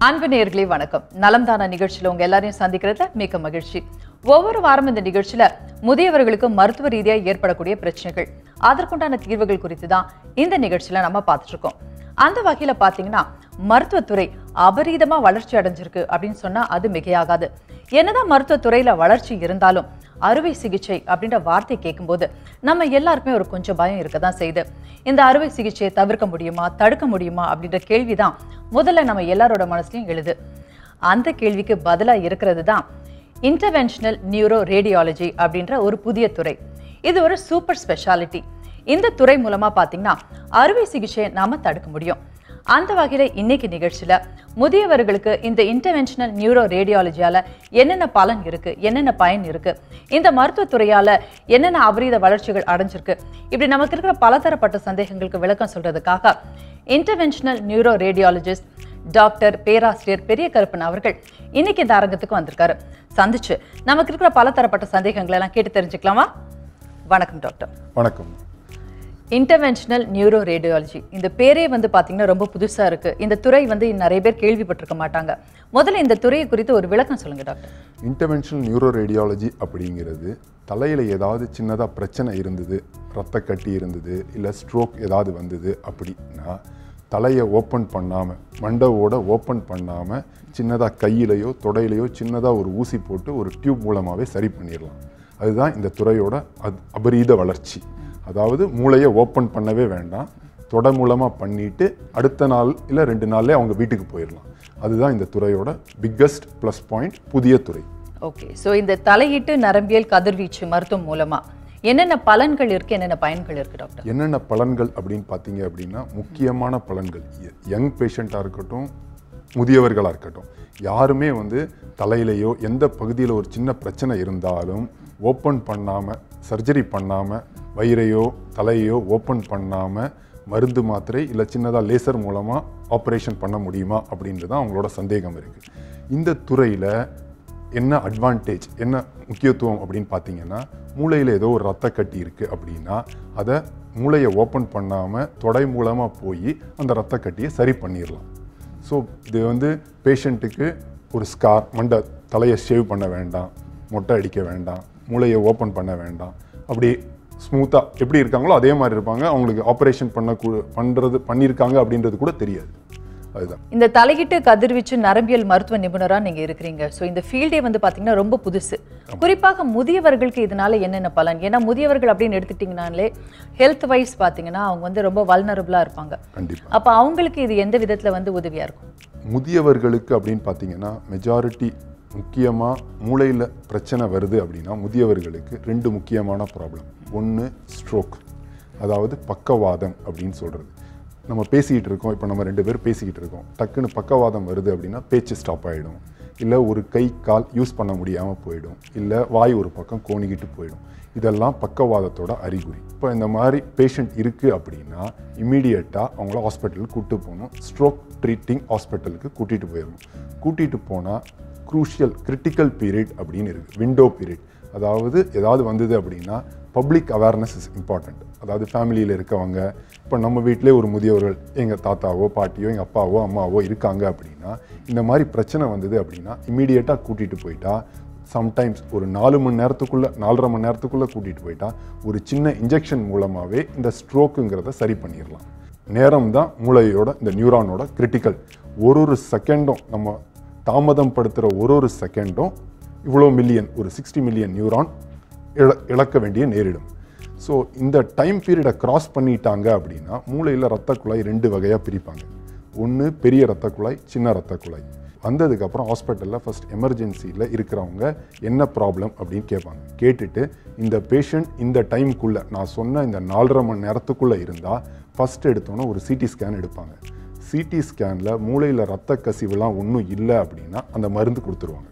அன்பு நேயர்களே வணக்கம் நலம்தான நிகழ்ச்சியில உங்க எல்லாரையும் சந்திக்கிறதுல மிக்க மகிழ்ச்சி ஒவ்வொரு வாரம் இந்த நிகழ்ச்சியில முதியவர்களுக்கு மருத்துவ ரீதியா ஏற்படக்கூடிய பிரச்சனைகள் அதற்குண்டான தீர்வுகள் குறித்து தான் இந்த நிகழ்ச்சியில நம்ம பார்த்துட்டு இருக்கோம் அந்த வகையில பாத்தீங்கன்னா மருத்துவத்துறை அபரீதமா வளர்ச்சி அடைஞ்சிருக்கு அப்படின்னு சொன்னா அது மிகையாகாது என்னதான் மருத்துவத்துறையில வளர்ச்சி இருந்தாலும் அறுவை சிகிச்சை அப்படின்ற வார்த்தை கேட்கும்போது நம்ம எல்லாருக்குமே ஒரு கொஞ்சம் பயம் இருக்க தான் செய்யுது இந்த அறுவை சிகிச்சையை தவிர்க்க முடியுமா தடுக்க முடியுமா அப்படின்ற கேள்விதான் முதல்ல நம்ம எல்லாரோட மனசுலயும் எழுது அந்த கேள்விக்கு பதிலா இருக்கிறது தான் இன்டர்வென்ஷனல் நியூரோ ரேடியாலஜி அப்படின்ற ஒரு புதிய துறை இது ஒரு சூப்பர் ஸ்பெஷாலிட்டி இந்த துறை மூலமா பாத்தீங்கன்னா அறுவை சிகிச்சையை நாம தடுக்க முடியும் அந்த வகையில இன்னைக்கு நிகழ்ச்சியில முதியவர்களுக்கு இந்த இன்டர்வென்ஷனல் நியூரோ ரேடியாலஜியால என்னென்ன பலன் இருக்கு என்னென்ன பயன் இருக்கு இந்த மருத்துவத்துறையால என்னென்ன அபரீத வளர்ச்சிகள் அடைஞ்சிருக்கு இப்படி நமக்கு இருக்கிற பலதரப்பட்ட சந்தேகங்களுக்கு விளக்கம் சொல்றதுக்காக இன்டர்வென்ஷனல் நியூரோ ரேடியாலஜிஸ்ட் டாக்டர் பேராசிரியர் பெரிய கருப்பன் அவர்கள் இன்னைக்கு இந்த அரங்கத்துக்கு வந்திருக்காரு சந்திச்சு நமக்கு இருக்கிற பலதரப்பட்ட சந்தேகங்களை எல்லாம் கேட்டு தெரிஞ்சுக்கலாமா வணக்கம் டாக்டர் வணக்கம் இன்டர்வென்ஷனல் நியூரோ ரேடியாலஜி இந்த பேரே வந்து பார்த்தீங்கன்னா ரொம்ப புதுசாக இருக்கு இந்த துறை வந்து நிறைய பேர் கேள்விப்பட்டிருக்க மாட்டாங்க முதல்ல இந்த துறையை குறித்து ஒரு விளக்கம் சொல்லுங்க டாக்டர் இன்டர்வென்ஷனல் நியூரோ ரேடியாலஜி அப்படிங்கிறது தலையில் ஏதாவது சின்னதாக பிரச்சனை இருந்தது ரத்த கட்டி இருந்தது இல்லை ஸ்ட்ரோக் ஏதாவது வந்தது அப்படின்னா தலையை ஓப்பன் பண்ணாமல் மண்டவோட ஓப்பன் பண்ணாமல் சின்னதாக கையிலையோ தொடையிலையோ சின்னதாக ஒரு ஊசி போட்டு ஒரு டியூப் மூலமாகவே சரி பண்ணிடலாம் அதுதான் இந்த துறையோட அது அபரீத வளர்ச்சி அதாவது மூளையை ஓப்பன் பண்ணவே வேண்டாம் தொடை மூலமாக பண்ணிட்டு அடுத்த நாள் இல்லை ரெண்டு நாள்லேயே அவங்க வீட்டுக்கு போயிடலாம் அதுதான் இந்த துறையோட பிக்கஸ்ட் ப்ளஸ் பாயிண்ட் புதிய துறை ஓகே ஸோ இந்த தலையீட்டு நரம்பியல் கதிர்வீச்சு மருத்துவம் மூலமா என்னென்ன பலன்கள் இருக்கு என்னென்ன பயன்கள் இருக்கு டாக்டர் என்னென்ன பலன்கள் அப்படின்னு பார்த்தீங்க அப்படின்னா முக்கியமான பலன்கள் யங் பேஷண்ட்டாக இருக்கட்டும் முதியவர்களாக இருக்கட்டும் யாருமே வந்து தலையிலையோ எந்த பகுதியில் ஒரு சின்ன பிரச்சனை இருந்தாலும் ஓப்பன் பண்ணாமல் சர்ஜரி பண்ணாமல் வயிறையோ தலையையோ ஓப்பன் பண்ணாமல் மருந்து மாத்திரை இல்லை சின்னதாக லேசர் மூலமாக ஆப்ரேஷன் பண்ண முடியுமா அப்படின்றது தான் அவங்களோட சந்தேகம் இருக்குது இந்த துறையில் என்ன அட்வான்டேஜ் என்ன முக்கியத்துவம் அப்படின்னு பார்த்தீங்கன்னா மூளையில் ஏதோ ஒரு ரத்த கட்டி இருக்குது அப்படின்னா அதை மூளையை ஓப்பன் பண்ணாமல் தொடை மூலமாக போய் அந்த ரத்த கட்டியை சரி பண்ணிடலாம் ஸோ இது வந்து பேஷண்ட்டுக்கு ஒரு ஸ்கார் மண்டை தலையை ஷேவ் பண்ண வேண்டாம் மொட்டை அடிக்க வேண்டாம் மூளையை ஓப்பன் பண்ண வேண்டாம் அப்படி ஸ்மூத்தாக எப்படி இருக்காங்களோ அதே மாதிரி இருப்பாங்க அவங்களுக்கு ஆப்ரேஷன் பண்ண பண்ணுறது பண்ணியிருக்காங்க அப்படின்றது கூட தெரியாது அதுதான் இந்த தலையீட்டு கதிர்வீச்சு நரம்பியல் மருத்துவ நிபுணரா நீங்க இருக்கிறீங்க ஸோ இந்த ஃபீல்டே வந்து பாத்தீங்கன்னா ரொம்ப புதுசு குறிப்பாக முதியவர்களுக்கு இதனால என்னென்ன பலன் ஏன்னா முதியவர்கள் அப்படின்னு எடுத்துக்கிட்டிங்கனாலே ஹெல்த் வைஸ் பாத்தீங்கன்னா அவங்க வந்து ரொம்ப வல்னரபிளா இருப்பாங்க கண்டிப்பாக அப்ப அவங்களுக்கு இது எந்த விதத்துல வந்து உதவியா இருக்கும் முதியவர்களுக்கு அப்படின்னு பார்த்தீங்கன்னா மெஜாரிட்டி முக்கியமாக மூளையில் பிரச்சனை வருது அப்படின்னா முதியவர்களுக்கு ரெண்டு முக்கியமான ப்ராப்ளம் ஒன்று ஸ்ட்ரோக் அதாவது பக்கவாதம் அப்படின்னு சொல்கிறது நம்ம பேசிக்கிட்டு இருக்கோம் இப்போ நம்ம ரெண்டு பேர் பேசிக்கிட்டு இருக்கோம் டக்குன்னு பக்கவாதம் வருது அப்படின்னா பேச்சு ஸ்டாப் ஆகிடும் இல்லை ஒரு கை கால் யூஸ் பண்ண முடியாமல் போயிடும் இல்லை வாய் ஒரு பக்கம் கோணிக்கிட்டு போயிடும் இதெல்லாம் பக்கவாதத்தோட அறிகுறி இப்போ இந்த மாதிரி பேஷண்ட் இருக்குது அப்படின்னா இமீடியட்டாக அவங்கள ஹாஸ்பிட்டலுக்கு கூப்பிட்டு போகணும் ஸ்ட்ரோக் ட்ரீட்டிங் ஹாஸ்பிட்டலுக்கு கூட்டிகிட்டு போயிடணும் கூட்டிகிட்டு போனால் க்ரூஷியல் கிரிட்டிக்கல் பீரியட் அப்படின்னு இருக்குது விண்டோ பீரியட் அதாவது ஏதாவது வந்தது அப்படின்னா பப்ளிக் அவேர்னஸ் இஸ் இம்பார்ட்டண்ட் அதாவது ஃபேமிலியில் இருக்கவங்க இப்போ நம்ம வீட்டிலே ஒரு முதியவர்கள் எங்கள் தாத்தாவோ பாட்டியோ எங்கள் அப்பாவோ அம்மாவோ இருக்காங்க அப்படின்னா இந்த மாதிரி பிரச்சனை வந்தது அப்படின்னா இமீடியட்டாக கூட்டிகிட்டு போயிட்டா சம்டைம்ஸ் ஒரு நாலு மணி நேரத்துக்குள்ளே நாலரை மணி நேரத்துக்குள்ளே கூட்டிகிட்டு போயிட்டா ஒரு சின்ன இன்ஜெக்ஷன் மூலமாகவே இந்த ஸ்ட்ரோக்குங்கிறத சரி பண்ணிடலாம் நேரம் தான் மூளையோட இந்த நியூரானோட கிரிட்டிக்கல் ஒரு ஒரு செகண்டும் நம்ம தாமதம் படுத்துகிற ஒரு ஒரு செகண்டும் இவ்வளோ மில்லியன் ஒரு சிக்ஸ்டி மில்லியன் நியூரான் இழ இழக்க வேண்டிய நேரிடும் ஸோ இந்த டைம் பீரியடை கிராஸ் பண்ணிட்டாங்க அப்படின்னா மூளையில் ரத்த குழாய் ரெண்டு வகையாக பிரிப்பாங்க ஒன்று பெரிய ரத்த குழாய் சின்ன ரத்த குழாய் வந்ததுக்கப்புறம் ஹாஸ்பிட்டலில் ஃபஸ்ட் எமர்ஜென்சியில் இருக்கிறவங்க என்ன ப்ராப்ளம் அப்படின்னு கேட்பாங்க கேட்டுட்டு இந்த பேஷண்ட் இந்த டைம்குள்ளே நான் சொன்ன இந்த நாலரை மணி நேரத்துக்குள்ளே இருந்தால் ஃபஸ்ட் எடுத்தோன்னே ஒரு சிடி ஸ்கேன் எடுப்பாங்க சிடி ஸ்கேனில் மூளையில் ரத்த கசிவுலாம் ஒன்றும் இல்லை அப்படின்னா அந்த மருந்து கொடுத்துருவாங்க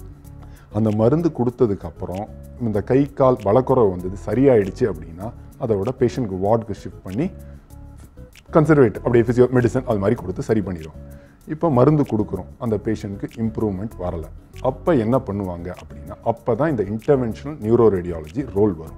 அந்த மருந்து கொடுத்ததுக்கப்புறம் இந்த கை கால் வளக்குறவு வந்தது சரியாயிடுச்சு அப்படின்னா அதோட பேஷண்ட்க்கு வார்டுக்கு ஷிஃப்ட் பண்ணி கன்சர்வேட் அப்படியே ஃபிசியோ மெடிசன் அது மாதிரி கொடுத்து சரி பண்ணிடும் இப்போ மருந்து கொடுக்குறோம் அந்த பேஷண்ட்க்கு இம்ப்ரூவ்மெண்ட் வரலை அப்போ என்ன பண்ணுவாங்க அப்படின்னா அப்போ தான் இந்த இன்டர்வென்ஷனல் நியூரோ ரேடியாலஜி ரோல் வரும்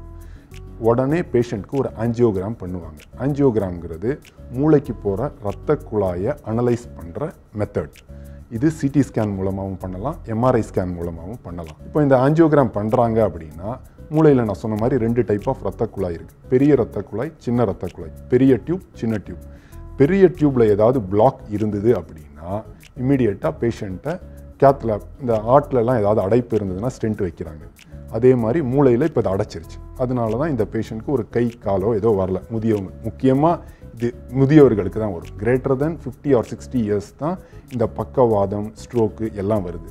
உடனே பேஷண்ட்க்கு ஒரு ஆஞ்சியோகிராம் பண்ணுவாங்க ஆஞ்சியோகிராம்ங்கிறது மூளைக்கு போகிற ரத்த குழாயை அனலைஸ் பண்ணுற மெத்தட் இது சிடி ஸ்கேன் மூலமாகவும் பண்ணலாம் எம்ஆர்ஐ ஸ்கேன் மூலமாகவும் பண்ணலாம் இப்போ இந்த ஆஞ்சியோகிராம் பண்ணுறாங்க அப்படின்னா மூளையில் நான் சொன்ன மாதிரி ரெண்டு டைப் ஆஃப் ரத்த குழாய் இருக்குது பெரிய ரத்த குழாய் சின்ன ரத்த குழாய் பெரிய டியூப் சின்ன டியூப் பெரிய டியூப்பில் ஏதாவது பிளாக் இருந்தது அப்படின்னா இம்மிடியேட்டாக பேஷண்ட்டை கேத் லேப் இந்த ஆர்ட்லலாம் ஏதாவது அடைப்பு இருந்ததுன்னா ஸ்டென்ட் வைக்கிறாங்க அதே மாதிரி மூளையில் இப்போ இது அடைச்சிருச்சு அதனால தான் இந்த பேஷண்ட்க்கு ஒரு கை காலோ ஏதோ வரல முதியவங்க முக்கியமாக இது முதியவர்களுக்கு தான் வரும் greater than fifty or sixty years தான் இந்த பக்கவாதம் ஸ்ட்ரோக்கு எல்லாம் வருது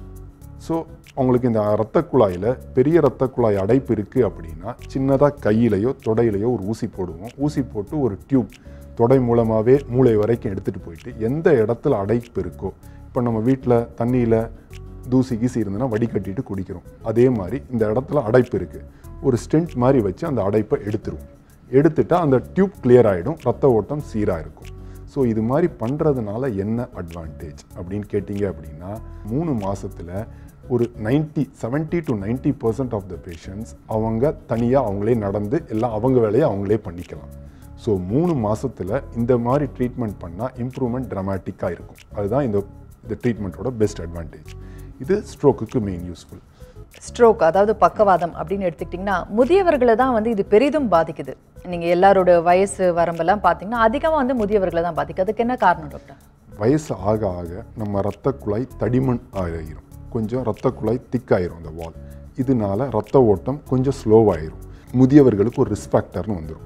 ஸோ அவங்களுக்கு இந்த இரத்த குழாயில் பெரிய இரத்த குழாய் அடைப்பு இருக்குது அப்படின்னா சின்னதாக கையிலையோ தொடையிலையோ ஒரு ஊசி போடுவோம் ஊசி போட்டு ஒரு டியூப் தொடை மூலமாகவே மூளை வரைக்கும் எடுத்துகிட்டு போயிட்டு எந்த இடத்துல அடைப்பு இருக்கோ இப்போ நம்ம வீட்டில் தண்ணியில் தூசி கீசி இருந்ததுன்னா வடிகட்டிட்டு குடிக்கிறோம் அதே மாதிரி இந்த இடத்துல அடைப்பு இருக்குது ஒரு ஸ்டென்ட் மாதிரி வச்சு அந்த அடைப்பை எடுத்துருவோம் எடுத்துட்டா அந்த டியூப் கிளியர் ஆகிடும் ரத்த ஓட்டம் சீராக இருக்கும் ஸோ இது மாதிரி பண்ணுறதுனால என்ன அட்வான்டேஜ் அப்படின்னு கேட்டிங்க அப்படின்னா மூணு மாசத்துல ஒரு 90 70 to 90 percent of the patients அவங்க தனியாக அவங்களே நடந்து எல்லாம் அவங்க வேலையை அவங்களே பண்ணிக்கலாம் ஸோ மூணு மாசத்துல இந்த மாதிரி ட்ரீட்மெண்ட் பண்ணால் இம்ப்ரூவ்மெண்ட் ட்ரமாட்டிக்காக இருக்கும் அதுதான் இந்த இந்த ட்ரீட்மெண்ட்டோட பெஸ்ட் அட்வான்டேஜ் இது ஸ்ட்ரோக்குக்கு மெயின் யூஸ்ஃபுல் ஸ்ட்ரோக் அதாவது பக்கவாதம் அப்படின்னு எடுத்துக்கிட்டிங்கன்னா முதியவர்களை தான் வந்து இது பெரிதும் பாதிக்குது நீங்கள் எல்லாரோட வயசு வரம்பெல்லாம் பார்த்தீங்கன்னா அதிகமாக வந்து முதியவர்களை தான் பாதிக்குது அதுக்கு என்ன காரணம் டாக்டர் வயசு ஆக ஆக நம்ம ரத்த குழாய் தடிமன் ஆகிரும் கொஞ்சம் ரத்த குழாய் திக்காயிரும் அந்த வால் இதனால ரத்த ஓட்டம் கொஞ்சம் ஸ்லோவாயிரும் முதியவர்களுக்கு ஒரு ரிஸ்க் ஃபேக்டர்னு வந்துடும்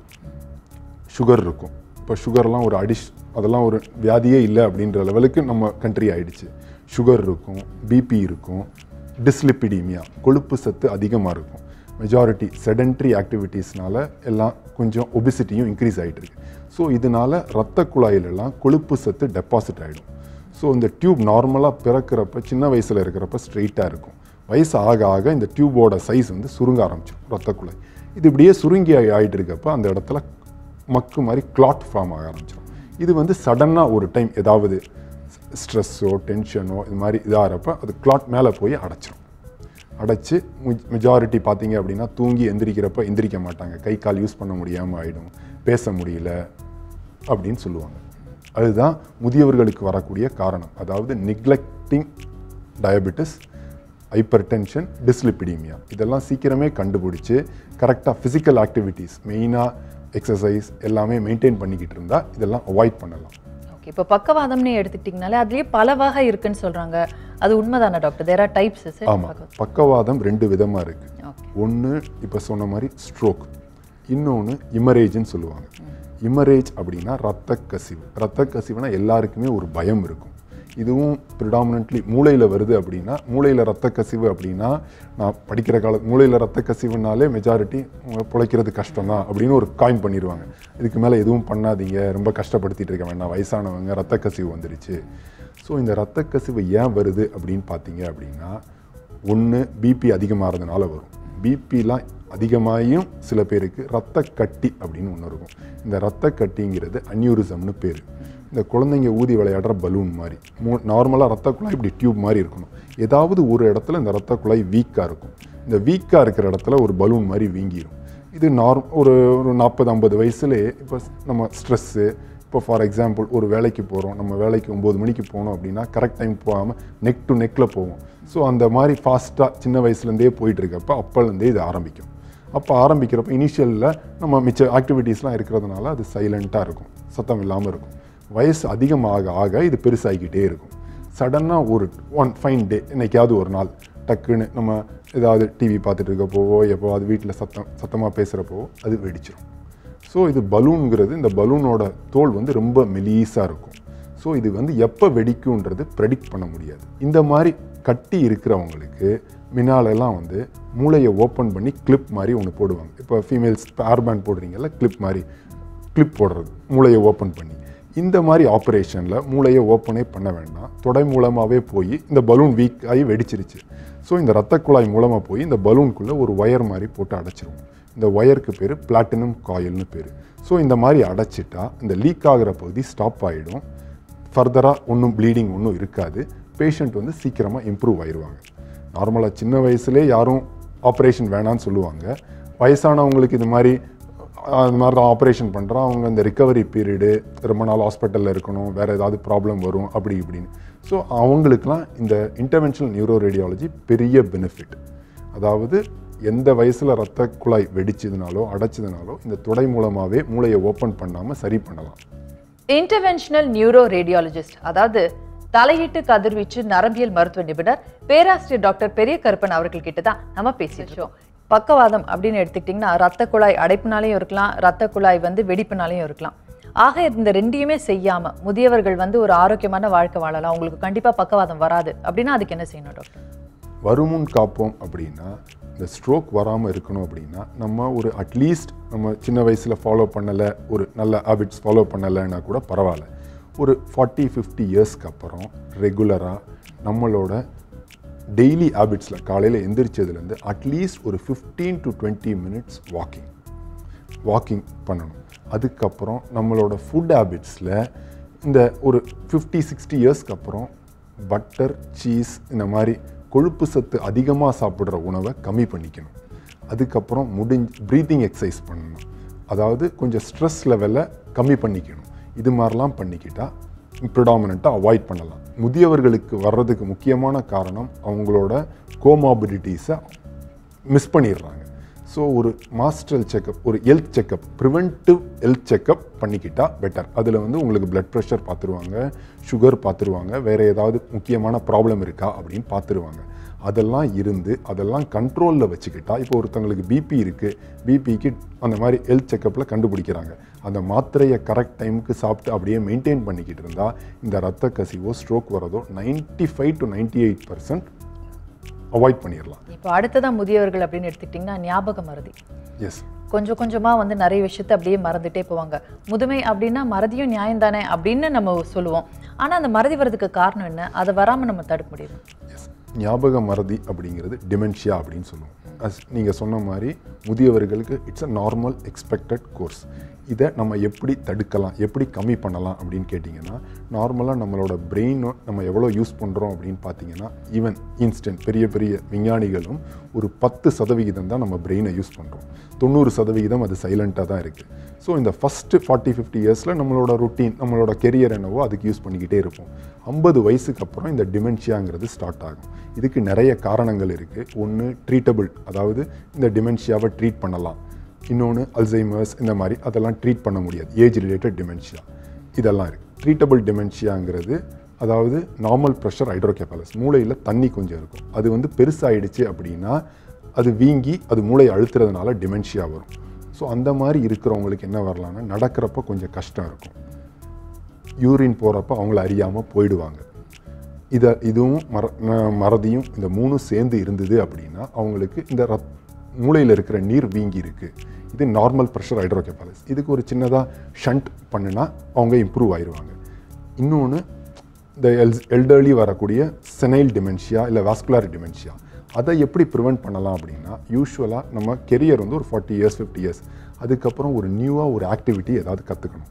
சுகர் இருக்கும் இப்போ சுகர்லாம் ஒரு அடிஷ் அதெல்லாம் ஒரு வியாதியே இல்லை அப்படின்ற லெவலுக்கு நம்ம கண்ட்ரி ஆயிடுச்சு சுகர் இருக்கும் பிபி இருக்கும் டிஸ்லிப்பிடீமியா கொழுப்பு சத்து அதிகமாக இருக்கும் மெஜாரிட்டி செடென்ட்ரி ஆக்டிவிட்டீஸ்னால எல்லாம் கொஞ்சம் ஒபிசிட்டியும் இன்க்ரீஸ் ஆகிட்டு இருக்கு ஸோ இதனால ரத்த குழாயிலெல்லாம் கொழுப்பு சத்து டெபாசிட் ஆகிடும் ஸோ இந்த டியூப் நார்மலாக பிறக்கிறப்ப சின்ன வயசில் இருக்கிறப்ப ஸ்ட்ரெயிட்டாக இருக்கும் வயசு ஆக ஆக இந்த டியூபோட சைஸ் வந்து சுருங்க ஆரம்பிச்சிடும் ரத்த குழாய் இது இப்படியே சுருங்கி ஆகிட்டு இருக்கப்ப அந்த இடத்துல மக்கு மாதிரி கிளாட் ஃபார்ம் ஆக ஆரம்பிச்சிடும் இது வந்து சடனாக ஒரு டைம் ஏதாவது ஸ்ட்ரெஸ்ஸோ டென்ஷனோ இது மாதிரி இதாகிறப்ப அது கிளாட் மேலே போய் அடைச்சிரும் அடைச்சு மெஜாரிட்டி பார்த்தீங்க அப்படின்னா தூங்கி எந்திரிக்கிறப்ப எந்திரிக்க மாட்டாங்க கை கால் யூஸ் பண்ண முடியாமல் ஆகிடும் பேச முடியல அப்படின்னு சொல்லுவாங்க அதுதான் முதியவர்களுக்கு வரக்கூடிய காரணம் அதாவது neglecting diabetes hypertension dyslipidemia இதெல்லாம் சீக்கிரமே கண்டுபிடிச்சு கரெக்டாக ஃபிசிக்கல் ஆக்டிவிட்டீஸ் மெயினாக எக்ஸசைஸ் எல்லாமே மெயின்டைன் பண்ணிக்கிட்டு இருந்தால் இதெல்லாம் அவாய்ட் பண்ணலாம் ஓகே இப்போ பக்கவாதம்னு எடுத்துக்கிட்டிங்கனாலே அதுலேயே பல வகை இருக்குன்னு சொல்கிறாங்க அது உண்மைதானே டாக்டர் தேர் ஆர் டைப்ஸ் ஆமாம் பக்கவாதம் ரெண்டு விதமாக இருக்குது ஓகே ஒன்று இப்போ சொன்ன மாதிரி ஸ்ட்ரோக் இன்னொன்று இமரேஜ்னு சொல்லுவாங்க இமரேஜ் அப்படின்னா ரத்த கசிவு ரத்த கசிவுனா எல்லாருக்குமே ஒரு பயம் இருக்கும் இதுவும் ப்ரிடாமினன்ட்லி மூளையில் வருது அப்படின்னா மூளையில் ரத்த கசிவு அப்படின்னா நான் படிக்கிற கால மூளையில் ரத்த கசிவுனாலே மெஜாரிட்டி பிழைக்கிறது கஷ்டம் தான் அப்படின்னு ஒரு காயின் பண்ணிடுவாங்க இதுக்கு மேலே எதுவும் பண்ணாதீங்க ரொம்ப கஷ்டப்படுத்திட்டு இருக்க வேண்டாம் வயசானவங்க ரத்த கசிவு வந்துடுச்சு ஸோ இந்த ரத்த கசிவு ஏன் வருது அப்படின்னு பார்த்தீங்க அப்படின்னா ஒன்று பிபி அதிகமாகிறதுனால வரும் பிபிலாம் அதிகமாகியும் சில பேருக்கு ரத்த கட்டி அப்படின்னு ஒன்று இருக்கும் இந்த ரத்த கட்டிங்கிறது அன்யூரிசம்னு பேர் இந்த குழந்தைங்க ஊதி விளையாடுற பலூன் மாதிரி மூ நார்மலாக ரத்த குழாய் இப்படி டியூப் மாதிரி இருக்கணும் ஏதாவது ஒரு இடத்துல இந்த ரத்த குழாய் வீக்காக இருக்கும் இந்த வீக்காக இருக்கிற இடத்துல ஒரு பலூன் மாதிரி வீங்கிடும் இது நார்ம் ஒரு ஒரு நாற்பது ஐம்பது வயசுலேயே இப்போ நம்ம ஸ்ட்ரெஸ்ஸு இப்போ ஃபார் எக்ஸாம்பிள் ஒரு வேலைக்கு போகிறோம் நம்ம வேலைக்கு ஒம்பது மணிக்கு போனோம் அப்படின்னா கரெக்ட் டைம் போகாமல் நெக் டு நெக்கில் போவோம் ஸோ அந்த மாதிரி ஃபாஸ்ட்டாக சின்ன வயசுலேருந்தே போயிட்டு இருக்கப்ப அப்போலேருந்தே இது ஆரம்பிக்கும் அப்போ ஆரம்பிக்கிறப்ப இனிஷியலில் நம்ம மிச்ச ஆக்டிவிட்டீஸ்லாம் இருக்கிறதுனால அது சைலண்ட்டாக இருக்கும் சத்தம் இல்லாமல் இருக்கும் வயசு அதிகமாக ஆக இது பெருசாகிக்கிட்டே இருக்கும் சடனாக ஒரு ஒன் ஃபைன் டே என்னைக்காவது ஒரு நாள் டக்குன்னு நம்ம ஏதாவது டிவி பார்த்துட்டு இருக்கப்போவோ எப்போவாது வீட்டில் சத்தம் சத்தமாக பேசுகிறப்போவோ அது வெடிச்சிடும் ஸோ இது பலூனுங்கிறது இந்த பலூனோட தோல் வந்து ரொம்ப மெலீஸாக இருக்கும் ஸோ இது வந்து எப்போ வெடிக்கும்ன்றது ப்ரெடிக்ட் பண்ண முடியாது இந்த மாதிரி கட்டி இருக்கிறவங்களுக்கு மினாலெல்லாம் வந்து மூளையை ஓப்பன் பண்ணி கிளிப் மாதிரி ஒன்று போடுவாங்க இப்போ ஃபீமேல்ஸ் ஹேர் பேண்ட் போடுறீங்கல்ல கிளிப் மாதிரி கிளிப் போடுறது மூளையை ஓப்பன் பண்ணி இந்த மாதிரி ஆப்ரேஷனில் மூளையை ஓப்பனே பண்ண வேண்டாம் தொடை மூலமாகவே போய் இந்த பலூன் வீக் ஆகி வெடிச்சிருச்சு ஸோ இந்த ரத்த குழாய் மூலமாக போய் இந்த பலூனுக்குள்ளே ஒரு ஒயர் மாதிரி போட்டு அடைச்சிருவோம் இந்த ஒயருக்கு பேர் பிளாட்டினம் காயில்னு பேர் ஸோ இந்த மாதிரி அடைச்சிட்டா இந்த லீக் ஆகிற பகுதி ஸ்டாப் ஆகிடும் ஃபர்தராக ஒன்றும் ப்ளீடிங் ஒன்றும் இருக்காது பேஷண்ட் வந்து சீக்கிரமாக இம்ப்ரூவ் ஆயிடுவாங்க நார்மலாக சின்ன வயசுலேயே யாரும் ஆப்ரேஷன் வேணான்னு சொல்லுவாங்க வயசானவங்களுக்கு இது மாதிரி அது மாதிரி தான் ஆப்ரேஷன் பண்ணுறோம் அவங்க இந்த ரிகவரி பீரியடு ரொம்ப நாள் ஹாஸ்பிட்டலில் இருக்கணும் வேறு ஏதாவது ப்ராப்ளம் வரும் அப்படி இப்படின்னு ஸோ அவங்களுக்குலாம் இந்த இன்டர்வென்ஷனல் நியூரோ ரேடியாலஜி பெரிய பெனிஃபிட் அதாவது எந்த வயசில் ரத்த குழாய் வெடிச்சதுனாலோ அடைச்சதுனாலோ இந்த தொடை மூலமாகவே மூளையை ஓப்பன் பண்ணாமல் சரி பண்ணலாம் இன்டர்வென்ஷனல் நியூரோ ரேடியாலஜிஸ்ட் அதாவது தலையீட்டு கதிர்வீச்சு நரம்பியல் மருத்துவ நிபுணர் பேராசிரியர் டாக்டர் பெரிய கருப்பன் அவர்கள் கிட்ட தான் நம்ம பேசிட்டு இருக்கோம் பக்கவாதம் அப்படின்னு எடுத்துக்கிட்டிங்கன்னா ரத்த குழாய் அடைப்புனாலையும் இருக்கலாம் ரத்த குழாய் வந்து வெடிப்புனாலையும் இருக்கலாம் ஆக இந்த ரெண்டையுமே செய்யாம முதியவர்கள் வந்து ஒரு ஆரோக்கியமான வாழ்க்கை வாழலாம் உங்களுக்கு கண்டிப்பா பக்கவாதம் வராது அப்படின்னா அதுக்கு என்ன செய்யணும் டாக்டர் வருமுன் காப்போம் அப்படின்னா இந்த ஸ்ட்ரோக் வராமல் இருக்கணும் அப்படின்னா நம்ம ஒரு அட்லீஸ்ட் நம்ம சின்ன வயசில் ஃபாலோ பண்ணலை ஒரு நல்ல ஹாபிட்ஸ் ஃபாலோ பண்ணலைன்னா கூட பரவாயில்ல ஒரு ஃபார்ட்டி ஃபிஃப்டி இயர்ஸ்க்கு அப்புறம் ரெகுலராக நம்மளோட டெய்லி ஹாபிட்ஸில் காலையில் எந்திரிச்சதுலேருந்து அட்லீஸ்ட் ஒரு fifteen to twenty minutes walking walking பண்ணணும் அதுக்கப்புறம் நம்மளோட ஃபுட் ஹேபிட்ஸில் இந்த ஒரு ஃபிஃப்டி சிக்ஸ்டி இயர்ஸ்க்கு அப்புறம் பட்டர் சீஸ் இந்த மாதிரி கொழுப்பு சத்து அதிகமாக சாப்பிட்ற உணவை கம்மி பண்ணிக்கணும் அதுக்கப்புறம் முடிஞ்சு ப்ரீத்திங் எக்ஸசைஸ் பண்ணணும் அதாவது கொஞ்சம் ஸ்ட்ரெஸ் லெவலை கம்மி பண்ணிக்கணும் இது மாதிரிலாம் பண்ணிக்கிட்டா ப்ரிடாமினண்ட்டாக அவாய்ட் பண்ணலாம் முதியவர்களுக்கு வர்றதுக்கு முக்கியமான காரணம் அவங்களோட கோமாபிலிட்டிஸை மிஸ் பண்ணிடுறாங்க ஸோ ஒரு மாஸ்டர் செக்கப் ஒரு health checkup preventive health checkup பண்ணிக்கிட்டா பெட்டர் அதில் வந்து உங்களுக்கு பிளட் ப்ரெஷர் பார்த்துருவாங்க சுகர் பார்த்துருவாங்க வேறு ஏதாவது முக்கியமான ப்ராப்ளம் இருக்கா அப்படின்னு பார்த்துருவாங்க அதெல்லாம் இருந்து அதெல்லாம் கண்ட்ரோலில் வச்சுக்கிட்டா இப்போ ஒருத்தங்களுக்கு பிபி இருக்குது பிபிக்கு அந்த மாதிரி ஹெல்த் செக்கப்பில் கண்டுபிடிக்கிறாங்க அந்த மாத்திரையை கரெக்ட் டைமுக்கு சாப்பிட்டு அப்படியே மெயின்டைன் பண்ணிக்கிட்டு இருந்தால் இந்த ரத்த கசிவோ ஸ்ட்ரோக் வரதோ ninety five to ninety eight percent avoid பண்ணிடலாம் இப்போ அடுத்ததா முதியவர்கள் அப்படின்னு எடுத்துக்கிட்டிங்கன்னா ஞாபக மறதி எஸ் கொஞ்சம் கொஞ்சமா வந்து நிறைய விஷயத்தை அப்படியே மறந்துட்டே போவாங்க முதுமை அப்படின்னா மறதியும் நியாயம் தானே அப்படின்னு நம்ம சொல்லுவோம் ஆனா அந்த மறதி வர்றதுக்கு காரணம் என்ன அதை வராம நம்ம தடுக்க முடியும் எஸ் ஞாபக மறதி அப்படிங்கிறது டிமென்ஷியா அப்படின்னு சொல்லுவோம் அஸ் நீங்கள் சொன்ன மாதிரி முதியவர்களுக்கு it's a normal expected course இதை நம்ம எப்படி தடுக்கலாம் எப்படி கம்மி பண்ணலாம் அப்படின்னு கேட்டிங்கன்னா நார்மலாக நம்மளோட பிரெயின் நம்ம எவ்வளோ யூஸ் பண்ணுறோம் அப்படின்னு பார்த்தீங்கன்னா ஈவன் இன்ஸ்டன்ட் பெரிய பெரிய விஞ்ஞானிகளும் ஒரு பத்து சதவிகிதம் தான் நம்ம பிரெயினை யூஸ் பண்ணுறோம் தொண்ணூறு சதவிகிதம் அது சைலண்ட்டாக தான் இருக்குது ஸோ இந்த ஃபஸ்ட்டு ஃபார்ட்டி ஃபிஃப்டி இயர்ஸில் நம்மளோட ருட்டீன் நம்மளோட கெரியர் என்னவோ அதுக்கு யூஸ் பண்ணிக்கிட்டே இருப்போம் ஐம்பது வயசுக்கு அப்புறம் இந்த டிமென்ஷியாங்கிறது ஸ்டார்ட் ஆகும் இதுக்கு நிறைய காரணங்கள் இருக்குது ஒன்று ட்ரீட்டபிள் அதாவது இந்த டிமென்ஷியாவை ட்ரீட் பண்ணலாம் இன்னொன்று அல்சைமர்ஸ் இந்த மாதிரி அதெல்லாம் ட்ரீட் பண்ண முடியாது ஏஜ் ரிலேட்டட் டிமென்ஷியா இதெல்லாம் இருக்குது ட்ரீட்டபிள் டிமென்ஷியாங்கிறது அதாவது நார்மல் ப்ரெஷர் ஹைட்ரோகேபாலஸ் மூளையில் தண்ணி கொஞ்சம் இருக்கும் அது வந்து பெருசாயிடுச்சு அப்படின்னா அது வீங்கி அது மூளை அழுத்துறதுனால டிமென்ஷியா வரும் ஸோ அந்த மாதிரி இருக்கிறவங்களுக்கு என்ன வரலாம்னா நடக்கிறப்ப கொஞ்சம் கஷ்டம் இருக்கும் யூரின் போகிறப்ப அவங்கள அறியாமல் போயிடுவாங்க இதை இதுவும் மர ந- மறதியும் இந்த மூணும் சேர்ந்து இருந்தது அப்படின்னா அவங்களுக்கு இந்த ரத் மூளையில் இருக்கிற நீர் வீங்கி இருக்கு இது நார்மல் ப்ரெஷர் ஹைட்ரோகெபாலஸ் இதுக்கு ஒரு சின்னதாக ஷண்ட் பண்ணுனா அவங்க இம்ப்ரூவ் ஆயிடுவாங்க இன்னொன்று இந்த எல் எல்டர்லி வரக்கூடிய செனைல் டிமென்ஷியா இல்லை வாஸ்குலர் டிமென்ஷியா அதை எப்படி ப்ரிவென்ட் பண்ணலாம் அப்படின்னா யூஸ்வலாக நம்ம கெரியர் வந்து ஒரு ஃபார்ட்டி இயர்ஸ் ஃபிஃப்டி இயர்ஸ் அதுக்கப்புறம் ஒரு நியூவாக ஒரு ஆக்டிவிட்டி ஏதாவது கற்றுக்கணும்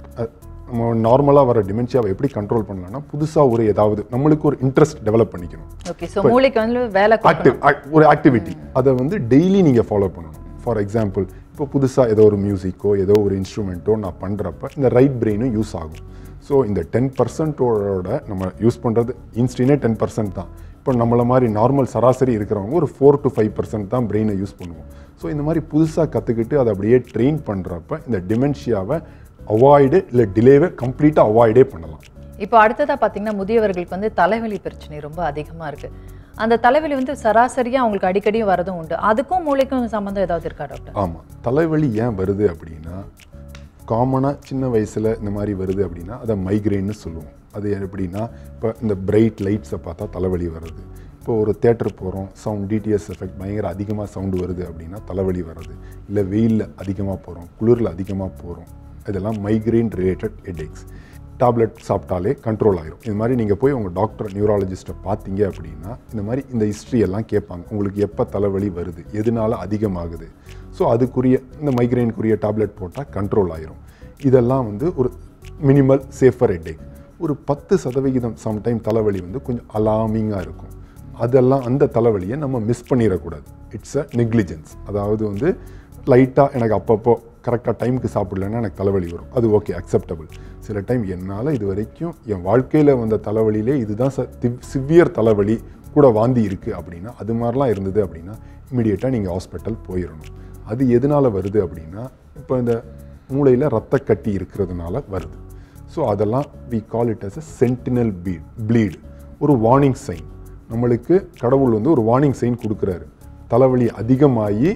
நம்ம நார்மலாக வர டிமென்ஷியாவை எப்படி கண்ட்ரோல் பண்ணலாம்னா புதுசாக ஒரு ஏதாவது நம்மளுக்கு ஒரு இன்ட்ரெஸ்ட் டெவலப் பண்ணிக்கணும் ஓகே ஸோ மூளைக்கு வந்து வேலை ஆக்டிவ் ஒரு ஆக்டிவிட்டி அதை வந்து டெய்லி நீங்கள் ஃபாலோ பண்ணணும் ஃபார் எக்ஸாம்பிள் இப்போ புதுசாக ஏதோ ஒரு மியூசிக்கோ ஏதோ ஒரு இன்ஸ்ட்ருமெண்ட்டோ நான் பண்ணுறப்ப இந்த ரைட் பிரெயினும் யூஸ் ஆகும் ஸோ இந்த டென் பர்சன்ட்டோட நம்ம யூஸ் பண்ணுறது இன்ஸ்டினே டென் பர்சன்ட் தான் இப்போ நம்மள மாதிரி நார்மல் சராசரி இருக்கிறவங்க ஒரு ஃபோர் டு ஃபைவ் பர்சன்ட் தான் பிரெயினை யூஸ் பண்ணுவோம் ஸோ இந்த மாதிரி புதுசாக கற்றுக்கிட்டு அதை அப்படியே ட்ரெயின் பண்ணுறப்ப இந்த டிமென்ஷியாவை அவாய்டு இல்லை டிலேவை கம்ப்ளீட்டாக அவாய்டே பண்ணலாம் இப்போ அடுத்ததா பார்த்தீங்கன்னா முதியவர்களுக்கு வந்து தலைவலி பிரச்சனை ரொம்ப அதிகமா இருக்கு அந்த தலைவலி வந்து சராசரியா அவங்களுக்கு அடிக்கடியும் வரதும் உண்டு அதுக்கும் மூளைக்கும் சம்மந்தம் ஏதாவது இருக்கா டாக்டர் ஆமாம் தலைவலி ஏன் வருது அப்படின்னா காமனாக சின்ன வயசில் இந்த மாதிரி வருது அப்படின்னா அதை மைக்ரேன்னு சொல்லுவோம் அது எப்படின்னா இப்போ இந்த பிரைட் லைட்ஸை பார்த்தா தலைவலி வருது இப்போ ஒரு தேட்டர் போகிறோம் சவுண்ட் டிடிஎஸ் எஃபெக்ட் பயங்கர அதிகமாக சவுண்டு வருது அப்படின்னா தலைவலி வருது இல்லை வெயிலில் அதிகமாக போகிறோம் குளிரில் அதிகமாக போகிறோம் இதெல்லாம் மைக்ரேன் ரிலேட்டட் ஹெட்ஏக்ஸ் டேப்லெட் சாப்பிட்டாலே கண்ட்ரோல் ஆயிரும் இது மாதிரி நீங்கள் போய் உங்கள் டாக்டர் நியூராலஜிஸ்ட்டை பார்த்தீங்க அப்படின்னா இந்த மாதிரி இந்த ஹிஸ்ட்ரி எல்லாம் கேட்பாங்க உங்களுக்கு எப்போ தலைவலி வருது எதனால அதிகமாகுது ஸோ அதுக்குரிய இந்த மைக்ரைனுக்குரிய டேப்லெட் போட்டால் கண்ட்ரோல் ஆயிரும் இதெல்லாம் வந்து ஒரு மினிமல் சேஃபர் ஹெட்டேக் ஒரு பத்து சதவிகிதம் சம்டைம் தலைவலி வந்து கொஞ்சம் அலாமிங்காக இருக்கும் அதெல்லாம் அந்த தலைவலியை நம்ம மிஸ் பண்ணிடக்கூடாது இட்ஸ் அ நெக்லிஜென்ஸ் அதாவது வந்து லைட்டாக எனக்கு அப்பப்போ கரெக்டாக டைமுக்கு சாப்பிடலன்னா எனக்கு தலைவலி வரும் அது ஓகே அக்செப்டபிள் சில டைம் என்னால் இது வரைக்கும் என் வாழ்க்கையில் வந்த தலைவலியிலே இதுதான் ச சிவியர் தலைவலி கூட வாந்தி இருக்குது அப்படின்னா அது மாதிரிலாம் இருந்தது அப்படின்னா இமீடியட்டாக நீங்கள் ஹாஸ்பிட்டல் போயிடணும் அது எதனால் வருது அப்படின்னா இப்போ இந்த மூளையில் ரத்த கட்டி இருக்கிறதுனால வருது ஸோ அதெல்லாம் we call it as a sentinel bleed bleed ஒரு வார்னிங் சைன் நம்மளுக்கு கடவுள் வந்து ஒரு வார்னிங் சைன் கொடுக்குறாரு தலைவலி அதிகமாகி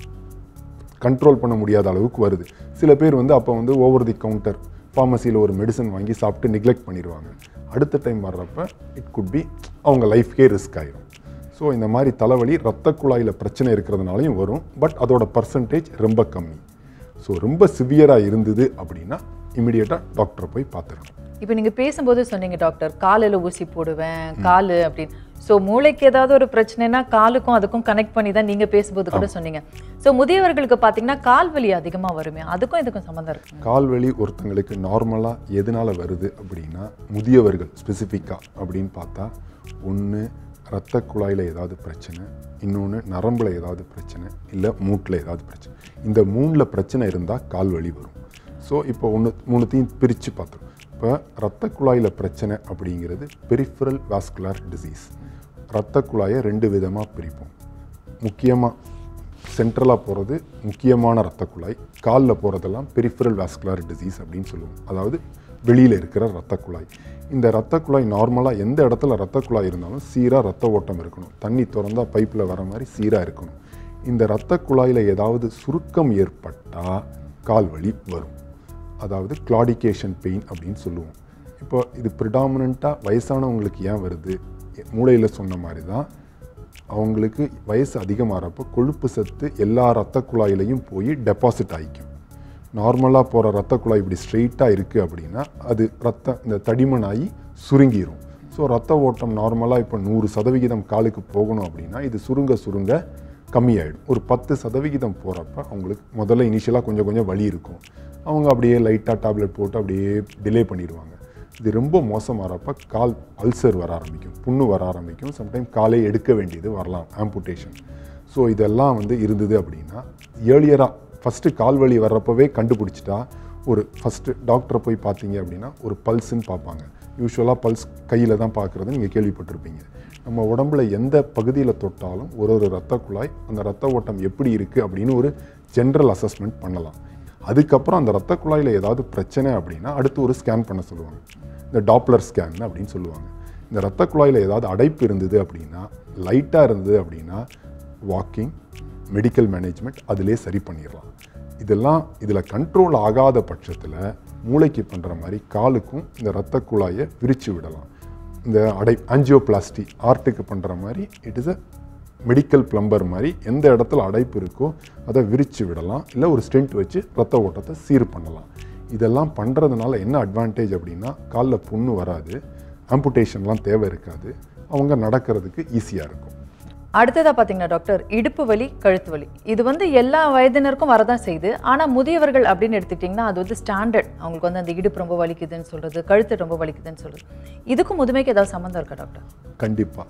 கண்ட்ரோல் பண்ண முடியாத அளவுக்கு வருது சில பேர் வந்து அப்போ வந்து ஓவர் தி கவுண்டர் ஃபார்மசியில் ஒரு மெடிசன் வாங்கி சாப்பிட்டு நெக்லெக்ட் பண்ணிடுவாங்க அடுத்த டைம் வர்றப்ப இட் குட் பி அவங்க லைஃப்கே ரிஸ்க் ஆயிரும் ஸோ இந்த மாதிரி தலைவலி ரத்த குழாயில் பிரச்சனை இருக்கிறதுனாலையும் வரும் பட் அதோட பர்சன்டேஜ் ரொம்ப கம்மி ஸோ ரொம்ப சிவியராக இருந்தது அப்படின்னா இமிடியேட்டாக டாக்டரை போய் பார்த்துருங்க இப்போ நீங்க பேசும்போது சொன்னீங்க டாக்டர் காலில் ஊசி போடுவேன் காலு அப்படின்னு ஸோ மூளைக்கு ஏதாவது ஒரு பிரச்சனைனா காலுக்கும் அதுக்கும் கனெக்ட் பண்ணி தான் நீங்க பேசும்போது கூட சொன்னீங்க ஸோ முதியவர்களுக்கு பார்த்தீங்கன்னா கால் வலி அதிகமா வருமே அதுக்கும் இதுக்கும் சம்மந்தம் இருக்கு கால்வலி ஒருத்தங்களுக்கு நார்மலாக எதனால் வருது அப்படின்னா முதியவர்கள் ஸ்பெசிஃபிக்காக அப்படின்னு பார்த்தா ஒன்று இரத்த குழாயில் ஏதாவது பிரச்சனை இன்னொன்று நரம்பில் ஏதாவது பிரச்சனை இல்லை மூட்டில் ஏதாவது பிரச்சனை இந்த மூணில் பிரச்சனை இருந்தால் கால்வலி வரும் ஸோ இப்போ ஒன்று மூணுத்தையும் பிரித்து பார்த்தோம் இப்போ இரத்த குழாயில் பிரச்சனை அப்படிங்கிறது பெரிஃபரல் வாஸ்குலர் டிசீஸ் இரத்த குழாயை ரெண்டு விதமாக பிரிப்போம் முக்கியமாக சென்ட்ரலாக போகிறது முக்கியமான இரத்த குழாய் காலில் போகிறதெல்லாம் பெரிஃபரல் வாஸ்குலர் டிசீஸ் அப்படின்னு சொல்லுவோம் அதாவது வெளியில் இருக்கிற இரத்த குழாய் இந்த இரத்த குழாய் நார்மலாக எந்த இடத்துல இரத்த குழாய் இருந்தாலும் சீராக ரத்த ஓட்டம் இருக்கணும் தண்ணி திறந்தா பைப்பில் வர மாதிரி சீராக இருக்கணும் இந்த இரத்த குழாயில் ஏதாவது சுருக்கம் ஏற்பட்டால் கால் வலி வரும் அதாவது கிளாடிகேஷன் பெயின் அப்படின்னு சொல்லுவோம் இப்போ இது ப்ரிடாமினண்ட்டாக வயசானவங்களுக்கு ஏன் வருது மூளையில் சொன்ன மாதிரி தான் அவங்களுக்கு வயசு அதிகமாகிறப்போ கொழுப்பு சத்து எல்லா ரத்த குழாயிலையும் போய் டெபாசிட் ஆகிக்கும் நார்மலாக போகிற ரத்த குழாய் இப்படி ஸ்ட்ரெயிட்டாக இருக்குது அப்படின்னா அது ரத்த இந்த தடிமன் ஆகி சுருங்கிரும் ஸோ ரத்த ஓட்டம் நார்மலாக இப்போ நூறு சதவிகிதம் காலுக்கு போகணும் அப்படின்னா இது சுருங்க சுருங்க கம்மியாயிடும் ஒரு பத்து சதவிகிதம் போகிறப்ப அவங்களுக்கு முதல்ல இனிஷியலாக கொஞ்சம் கொஞ்சம் வலி இருக்கும் அவங்க அப்படியே லைட்டாக டேப்லெட் போட்டு அப்படியே டிலே பண்ணிடுவாங்க இது ரொம்ப மோசமாகிறப்ப கால் அல்சர் வர ஆரம்பிக்கும் புண்ணு வர ஆரம்பிக்கும் சம்டைம் காலை எடுக்க வேண்டியது வரலாம் ஆம்புடேஷன் ஸோ இதெல்லாம் வந்து இருந்தது அப்படின்னா ஏர்லியராக ஃபஸ்ட்டு கால் வலி வர்றப்பவே கண்டுபிடிச்சிட்டா ஒரு ஃபஸ்ட்டு டாக்டரை போய் பார்த்தீங்க அப்படின்னா ஒரு பல்ஸ்ன்னு பார்ப்பாங்க யூஸ்வலாக பல்ஸ் கையில் தான் பார்க்குறது நீங்கள் கேள்விப்பட்டிருப்பீங்க நம்ம உடம்புல எந்த பகுதியில் தொட்டாலும் ஒரு ஒரு ரத்த குழாய் அந்த ரத்த ஓட்டம் எப்படி இருக்குது அப்படின்னு ஒரு ஜென்ரல் அசஸ்மெண்ட் பண்ணலாம் அதுக்கப்புறம் அந்த ரத்த குழாயில் ஏதாவது பிரச்சனை அப்படின்னா அடுத்து ஒரு ஸ்கேன் பண்ண சொல்லுவாங்க இந்த டாப்லர் ஸ்கேன் அப்படின்னு சொல்லுவாங்க இந்த ரத்த குழாயில் ஏதாவது அடைப்பு இருந்தது அப்படின்னா லைட்டாக இருந்தது அப்படின்னா வாக்கிங் மெடிக்கல் மேனேஜ்மெண்ட் அதிலே சரி பண்ணிடலாம் இதெல்லாம் இதில் கண்ட்ரோல் ஆகாத பட்சத்தில் மூளைக்கு பண்ணுற மாதிரி காலுக்கும் இந்த ரத்த குழாயை விரித்து விடலாம் இந்த அடை ஆஞ்சியோபிளாஸ்டி ஆர்ட்டுக்கு பண்ணுற மாதிரி it is a medical plumber மாதிரி எந்த இடத்துல அடைப்பு இருக்கோ அதை விரித்து விடலாம் இல்லை ஒரு ஸ்டென்ட் வச்சு ரத்த ஓட்டத்தை சீர் பண்ணலாம் இதெல்லாம் பண்ணுறதுனால என்ன அட்வான்டேஜ் அப்படின்னா காலில் புண்ணு வராது ஆம்புடேஷன்லாம் தேவை இருக்காது அவங்க நடக்கிறதுக்கு ஈஸியாக இருக்கும் அடுத்ததா பாத்தீங்கன்னா டாக்டர் இடுப்பு வலி கழுத்து வலி இது வந்து எல்லா வயதினருக்கும் வரதான் செய்யுது ஆனா முதியவர்கள் அப்படின்னு எடுத்துக்கிட்டிங்கன்னா அது வந்து ஸ்டாண்டர்ட் அவங்களுக்கு வந்து அந்த இடுப்பு ரொம்ப வலிக்குதுன்னு சொல்றது கழுத்து ரொம்ப வலிக்குதுன்னு சொல்றது இதுக்கும் முதுமைக்கு ஏதாவது சம்மந்தம் இருக்கா டாக்டர் கண்டிப்பாக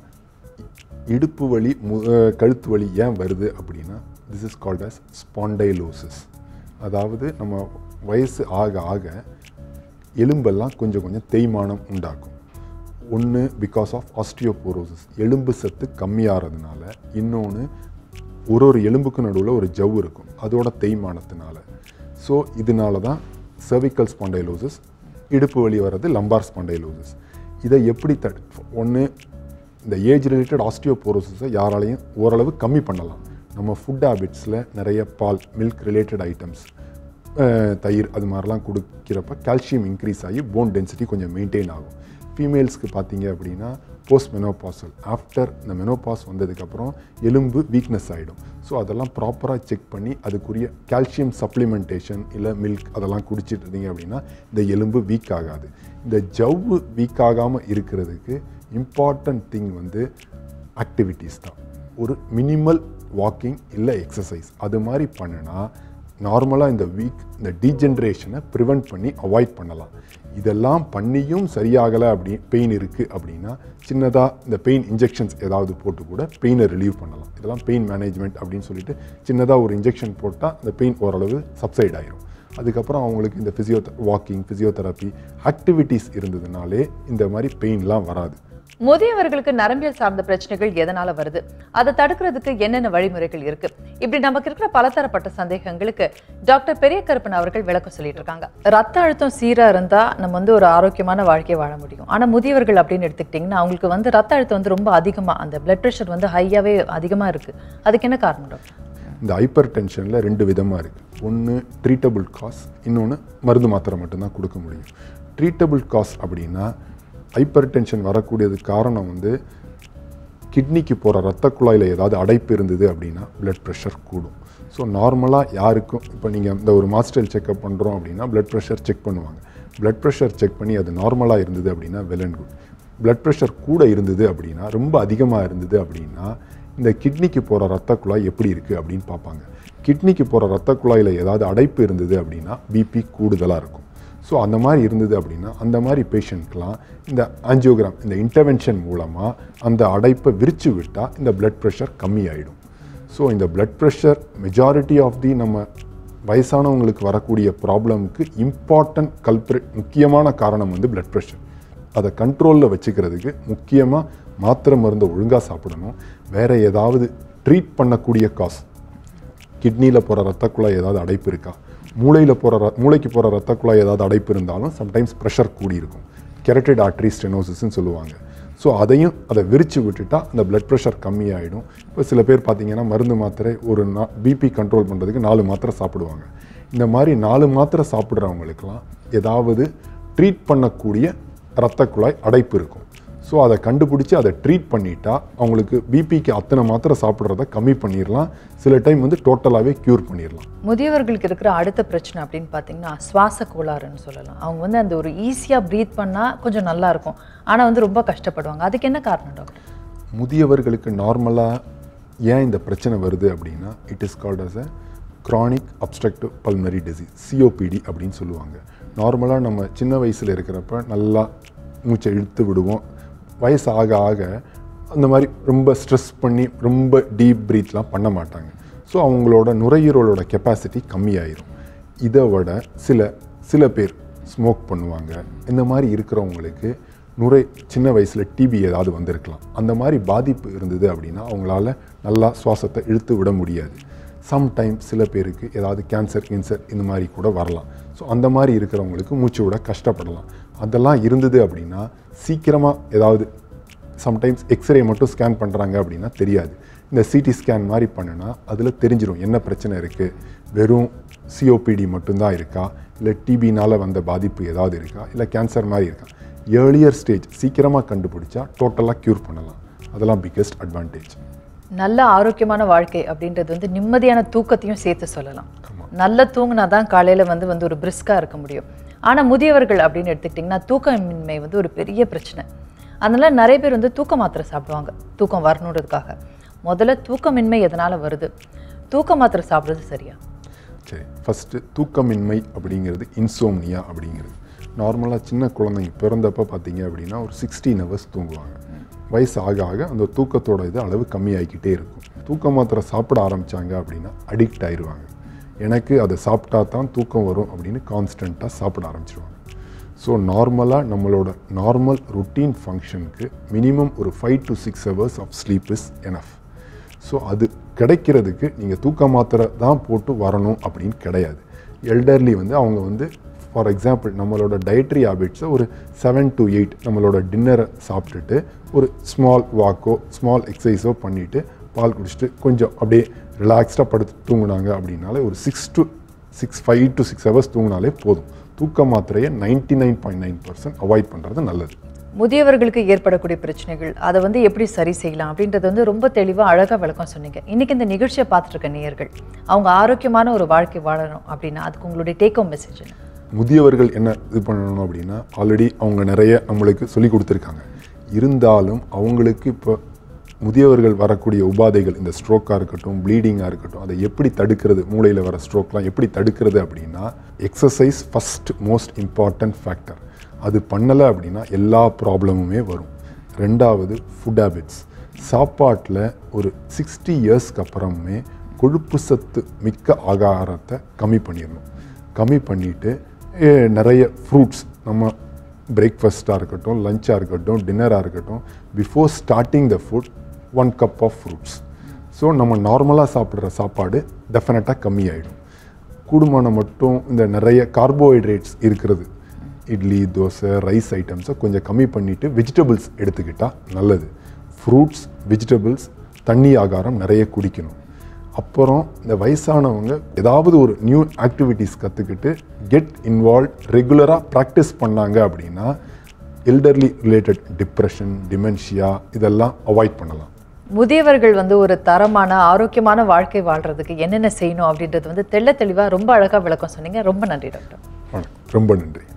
இடுப்பு வலி மு அஹ் கழுத்து வலி ஏன் வருது அப்படின்னா this is called as spondylosis அதாவது நம்ம வயசு ஆக ஆக எலும்பெல்லாம் கொஞ்சம் கொஞ்சம் தேய்மானம் உண்டாக்கும் ஒன்று பிகாஸ் ஆஃப் ஆஸ்டியோபோரோசிஸ் எலும்பு சத்து கம்மியாகிறதுனால இன்னொன்று ஒரு ஒரு எலும்புக்கு நடுவில் ஒரு ஜவ் இருக்கும் அதோட தேய்மானத்தினால ஸோ இதனால தான் cervical ஸ்பாண்டைலோசிஸ் இடுப்பு வலி வர்றது லம்பார் ஸ்பாண்டைலோசிஸ் இதை எப்படி தடு ஒன்று இந்த ஏஜ் ரிலேட்டட் ஆஸ்டியோபோரோசிஸை யாராலையும் ஓரளவு கம்மி பண்ணலாம் நம்ம ஃபுட் ஹேபிட்ஸில் நிறைய பால் மில்க் ரிலேட்டட் ஐட்டம்ஸ் தயிர் அது மாதிரிலாம் கொடுக்கிறப்ப கால்சியம் இன்க்ரீஸ் ஆகி போன் டென்சிட்டி கொஞ்சம் மெயின்டைன் ஆகும் ஃபீமேல்ஸ்க்கு பார்த்தீங்க அப்படின்னா போஸ்ட் மெனோபாசல் ஆஃப்டர் இந்த மெனோபாஸ் வந்ததுக்கப்புறம் எலும்பு வீக்னஸ் ஆகிடும் ஸோ அதெல்லாம் ப்ராப்பராக செக் பண்ணி அதுக்குரிய கால்சியம் சப்ளிமெண்டேஷன் இல்லை மில்க் அதெல்லாம் குடிச்சிட்டு இருந்தீங்க அப்படின்னா இந்த எலும்பு வீக் ஆகாது இந்த ஜவ்வு வீக் ஆகாமல் இருக்கிறதுக்கு இம்பார்ட்டன்ட் திங் வந்து ஆக்டிவிட்டீஸ் தான் ஒரு மினிமல் வாக்கிங் இல்லை எக்ஸசைஸ் அது மாதிரி பண்ணுனா நார்மலாக இந்த வீக் இந்த டீஜென்ரேஷனை ப்ரிவெண்ட் பண்ணி அவாய்ட் பண்ணலாம் இதெல்லாம் பண்ணியும் சரியாகலை அப்படி பெயின் இருக்குது அப்படின்னா சின்னதாக இந்த பெயின் இன்ஜெக்ஷன்ஸ் ஏதாவது போட்டு கூட பெயினை ரிலீவ் பண்ணலாம் இதெல்லாம் பெயின் மேனேஜ்மெண்ட் அப்படின்னு சொல்லிட்டு சின்னதாக ஒரு இன்ஜெக்ஷன் போட்டால் அந்த பெயின் ஓரளவு சப்சைட் ஆயிரும் அதுக்கப்புறம் அவங்களுக்கு இந்த ஃபிசியோ வாக்கிங் ஃபிசியோதெரப்பி ஆக்டிவிட்டீஸ் இருந்ததுனாலே இந்த மாதிரி பெயின்லாம் வராது முதியவர்களுக்கு நரம்பியல் சார்ந்த பிரச்சனைகள் எதனால வருது அதை தடுக்கிறதுக்கு என்னென்ன வழிமுறைகள் இருக்கு இப்படி நமக்கு இருக்கிற பலதரப்பட்ட சந்தேகங்களுக்கு டாக்டர் பெரிய கருப்பன் அவர்கள் விளக்கம் சொல்லிட்டு இருக்காங்க ரத்த அழுத்தம் சீரா இருந்தா நம்ம வந்து ஒரு ஆரோக்கியமான வாழ்க்கையை வாழ முடியும் ஆனா முதியவர்கள் அப்படின்னு எடுத்துக்கிட்டிங்கன்னா அவங்களுக்கு வந்து ரத்த அழுத்தம் வந்து ரொம்ப அதிகமா அந்த பிளட் ப்ரெஷர் வந்து ஹையாவே அதிகமா இருக்கு அதுக்கு என்ன காரணம் டாக்டர் இந்த ஹைப்பர் டென்ஷனில் ரெண்டு விதமாக இருக்குது ஒன்று ட்ரீட்டபிள் காஸ் இன்னொன்று மருந்து மாத்திரை மட்டும்தான் கொடுக்க முடியும் ட்ரீட்டபிள் காஸ் அப்படின்னா ஹைப்பர் டென்ஷன் வரக்கூடியது காரணம் வந்து கிட்னிக்கு போகிற ரத்த குழாயில் ஏதாவது அடைப்பு இருந்தது அப்படின்னா பிளட் ப்ரெஷர் கூடும் ஸோ நார்மலாக யாருக்கும் இப்போ நீங்கள் இந்த ஒரு மாஸ்டல் செக்அப் பண்ணுறோம் அப்படின்னா பிளட் ப்ரெஷர் செக் பண்ணுவாங்க பிளட் ப்ரெஷர் செக் பண்ணி அது நார்மலாக இருந்தது அப்படின்னா well and good blood pressure கூட இருந்தது அப்படின்னா ரொம்ப அதிகமாக இருந்தது அப்படின்னா இந்த கிட்னிக்கு போகிற ரத்த குழாய் எப்படி இருக்குது அப்படின்னு பார்ப்பாங்க கிட்னிக்கு போகிற ரத்த குழாயில் ஏதாவது அடைப்பு இருந்தது அப்படின்னா பிபி கூடுதலாக இருக்கும் ஸோ அந்த மாதிரி இருந்தது அப்படின்னா அந்த மாதிரி பேஷண்ட்க்கெலாம் இந்த ஆஞ்சியோகிராம் இந்த இன்டர்வென்ஷன் மூலமாக அந்த அடைப்பை விரித்து விட்டால் இந்த பிளட் ப்ரெஷர் கம்மியாயிடும் ஸோ இந்த blood pressure majority of the நம்ம வயசானவங்களுக்கு வரக்கூடிய ப்ராப்ளமுக்கு இம்பார்ட்டன்ட் கல்பிரேட் முக்கியமான காரணம் வந்து பிளட் ப்ரெஷர் அதை கண்ட்ரோலில் வச்சுக்கிறதுக்கு முக்கியமாக மாத்திரை மருந்தை ஒழுங்காக சாப்பிடணும் வேறு ஏதாவது ட்ரீட் பண்ணக்கூடிய காஸ் கிட்னியில் போகிற ரத்த குழாய் ஏதாவது அடைப்பு இருக்கா மூளையில் போகிற மூளைக்கு போகிற ரத்த குழாய் ஏதாவது அடைப்பு இருந்தாலும் சம்டைம்ஸ் ப்ரெஷர் கூடி இருக்கும் கெரட்டட் ஆர்ட்ரி ஸ்டெனோசிஸ்ன்னு சொல்லுவாங்க ஸோ அதையும் அதை விரித்து விட்டுட்டா அந்த பிளட் ப்ரெஷர் கம்மியாயிடும் இப்போ சில பேர் பார்த்தீங்கன்னா மருந்து மாத்திரை ஒரு நா பிபி கண்ட்ரோல் பண்ணுறதுக்கு நாலு மாத்திரை சாப்பிடுவாங்க இந்த மாதிரி நாலு மாத்திரை சாப்பிட்றவங்களுக்கெல்லாம் ஏதாவது ட்ரீட் பண்ணக்கூடிய ரத்த குழாய் அடைப்பு இருக்கும் ஸோ அதை கண்டுபிடிச்சி அதை ட்ரீட் பண்ணிட்டா அவங்களுக்கு பிபிக்கு அத்தனை மாத்திரை சாப்பிட்றத கம்மி பண்ணிடலாம் சில டைம் வந்து டோட்டலாகவே க்யூர் பண்ணிடலாம் முதியவர்களுக்கு இருக்கிற அடுத்த பிரச்சனை அப்படின்னு பார்த்தீங்கன்னா சுவாச கோளாறுன்னு சொல்லலாம் அவங்க வந்து அந்த ஒரு ஈஸியாக ப்ரீத் பண்ணால் கொஞ்சம் நல்லா இருக்கும் ஆனால் வந்து ரொம்ப கஷ்டப்படுவாங்க அதுக்கு என்ன காரணம் டாக்டர் முதியவர்களுக்கு நார்மலாக ஏன் இந்த பிரச்சனை வருது அப்படின்னா it is called as a chronic obstructive pulmonary disease COPD அப்படின்னு சொல்லுவாங்க நார்மலாக நம்ம சின்ன வயசில் இருக்கிறப்ப நல்லா மூச்சை இழுத்து விடுவோம் வயசு ஆக ஆக அந்த மாதிரி ரொம்ப ஸ்ட்ரெஸ் பண்ணி ரொம்ப டீப் ப்ரீத்லாம் பண்ண மாட்டாங்க ஸோ அவங்களோட நுரையீரலோட கெப்பாசிட்டி கம்மியாயிரும் இதை விட சில சில பேர் ஸ்மோக் பண்ணுவாங்க இந்த மாதிரி இருக்கிறவங்களுக்கு நுரை சின்ன வயசில் டிபி ஏதாவது வந்திருக்கலாம் அந்த மாதிரி பாதிப்பு இருந்தது அப்படின்னா அவங்களால நல்லா சுவாசத்தை இழுத்து விட முடியாது சம்டைம் சில பேருக்கு ஏதாவது கேன்சர் கின்சர் இந்த மாதிரி கூட வரலாம் ஸோ அந்த மாதிரி இருக்கிறவங்களுக்கு மூச்சு விட கஷ்டப்படலாம் அதெல்லாம் இருந்தது அப்படின்னா சீக்கிரமாக ஏதாவது சம்டைம்ஸ் எக்ஸ்ரே மட்டும் ஸ்கேன் பண்ணுறாங்க அப்படின்னா தெரியாது இந்த சிடி ஸ்கேன் மாதிரி பண்ணுனா அதில் தெரிஞ்சிடும் என்ன பிரச்சனை இருக்குது வெறும் சிஓபிடி மட்டும்தான் இருக்கா இல்லை டிபினால் வந்த பாதிப்பு ஏதாவது இருக்கா இல்லை கேன்சர் மாதிரி இருக்கா ஏர்லியர் ஸ்டேஜ் சீக்கிரமாக கண்டுபிடிச்சா டோட்டலாக க்யூர் பண்ணலாம் அதெல்லாம் பிக்கெஸ்ட் அட்வான்டேஜ் நல்ல ஆரோக்கியமான வாழ்க்கை அப்படின்றது வந்து நிம்மதியான தூக்கத்தையும் சேர்த்து சொல்லலாம் நல்லா தூங்கினா தான் காலையில் வந்து வந்து ஒரு பிரிஸ்காக இருக்க முடியும் ஆனால் முதியவர்கள் அப்படின்னு எடுத்துக்கிட்டிங்கன்னா தூக்கமின்மை வந்து ஒரு பெரிய பிரச்சனை அதனால நிறைய பேர் வந்து தூக்க மாத்திரை சாப்பிடுவாங்க தூக்கம் வரணுன்றதுக்காக முதல்ல தூக்கமின்மை எதனால் வருது தூக்க மாத்திரை சாப்பிட்றது சரியா சரி ஃபஸ்ட்டு தூக்கமின்மை அப்படிங்கிறது இன்சோம்னியா அப்படிங்கிறது நார்மலாக சின்ன குழந்தைங்க பிறந்தப்போ பார்த்தீங்க அப்படின்னா ஒரு சிக்ஸ்டீன் ஹவர்ஸ் தூங்குவாங்க வயசு ஆக ஆக அந்த தூக்கத்தோட இது அளவு கம்மியாகிக்கிட்டே இருக்கும் தூக்க மாத்திரை சாப்பிட ஆரம்பித்தாங்க அப்படின்னா அடிக்ட் ஆயிடுவாங்க எனக்கு அதை சாப்பிட்டா தான் தூக்கம் வரும் அப்படின்னு கான்ஸ்டண்ட்டாக சாப்பிட ஆரம்பிச்சிருவாங்க ஸோ நார்மலாக நம்மளோட நார்மல் ருட்டீன் ஃபங்க்ஷனுக்கு மினிமம் ஒரு five to six hours of sleep is enough so அது கிடைக்கிறதுக்கு நீங்கள் தூக்க மாத்திரை தான் போட்டு வரணும் அப்படின்னு கிடையாது எல்டர்லி வந்து அவங்க வந்து ஃபார் எக்ஸாம்பிள் நம்மளோட டயட்ரி ஹேபிட்ஸை ஒரு செவன் டு எயிட் நம்மளோட டின்னரை சாப்பிட்டுட்டு ஒரு ஸ்மால் வாக்கோ ஸ்மால் எக்ஸசைஸோ பண்ணிவிட்டு பால் குடிச்சிட்டு கொஞ்சம் அப்படியே ரிலாக்ஸ்டாக படுத்து தூங்குனாங்க அப்படின்னாலே ஒரு six to six five to six hours தூங்கினாலே போதும் தூக்க மாத்திரையை ninety nine point nine percent avoid பண்ணுறது நல்லது முதியவர்களுக்கு ஏற்படக்கூடிய பிரச்சனைகள் அதை வந்து எப்படி சரி செய்யலாம் அப்படின்றது வந்து ரொம்ப தெளிவாக அழகாக விளக்கம் சொன்னீங்க இன்னைக்கு இந்த நிகழ்ச்சியை பார்த்துட்டு இருக்க நேயர்கள் அவங்க ஆரோக்கியமான ஒரு வாழ்க்கை வாழணும் அப்படின்னா அதுக்கு உங்களுடைய டேக் ஹோம் மெசேஜ் என்ன முதியவர்கள் என்ன இது பண்ணணும் அப்படின்னா ஆல்ரெடி அவங்க நிறைய நம்மளுக்கு சொல்லி கொடுத்துருக்காங்க இருந்தாலும் அவங்களுக்கு இப்போ முதியவர்கள் வரக்கூடிய உபாதைகள் இந்த ஸ்ட்ரோக்காக இருக்கட்டும் ப்ளீடிங்காக இருக்கட்டும் அதை எப்படி தடுக்கிறது மூளையில் வர ஸ்ட்ரோக்லாம் எப்படி தடுக்கிறது அப்படின்னா exercise first most important factor அது பண்ணலை அப்படின்னா எல்லா ப்ராப்ளமுமே வரும் ரெண்டாவது ஃபுட் ஹேபிட்ஸ் சாப்பாட்டில் ஒரு சிக்ஸ்டி இயர்ஸ்க்கு அப்புறமே கொழுப்பு சத்து மிக்க ஆகாரத்தை கம்மி பண்ணிடணும் கம்மி பண்ணிவிட்டு நிறைய ஃப்ரூட்ஸ் நம்ம பிரேக்ஃபாஸ்ட்டாக இருக்கட்டும் லஞ்சாக இருக்கட்டும் டின்னராக இருக்கட்டும் before starting the food one cup of fruits so நம்ம நார்மலாக சாப்பிட்ற சாப்பாடு டெஃபினட்டாக கம்மியாயிடும் கூடுமானம் மட்டும் இந்த நிறைய கார்போஹைட்ரேட்ஸ் இருக்கிறது இட்லி தோசை ரைஸ் ஐட்டம்ஸை கொஞ்சம் கம்மி பண்ணிவிட்டு வெஜிடபிள்ஸ் எடுத்துக்கிட்டால் நல்லது ஃப்ரூட்ஸ் வெஜிடபிள்ஸ் தண்ணி ஆகாரம் நிறைய குடிக்கணும் அப்புறம் இந்த வயசானவங்க ஏதாவது ஒரு நியூ ஆக்டிவிட்டீஸ் கற்றுக்கிட்டு கெட் இன்வால்வ் ரெகுலராக ப்ராக்டிஸ் பண்ணாங்க அப்படின்னா எல்டர்லி ரிலேட்டட் டிப்ரெஷன் டிமென்ஷியா இதெல்லாம் அவாய்ட் பண்ணலாம் முதியவர்கள் வந்து ஒரு தரமான ஆரோக்கியமான வாழ்க்கை வாழ்றதுக்கு என்னென்ன செய்யணும் அப்படின்றது வந்து தெள்ள தெளிவா ரொம்ப அழகா விளக்கம் சொன்னீங்க ரொம்ப நன்றி டாக்டர் வணக்கம் ரொம்ப நன்றி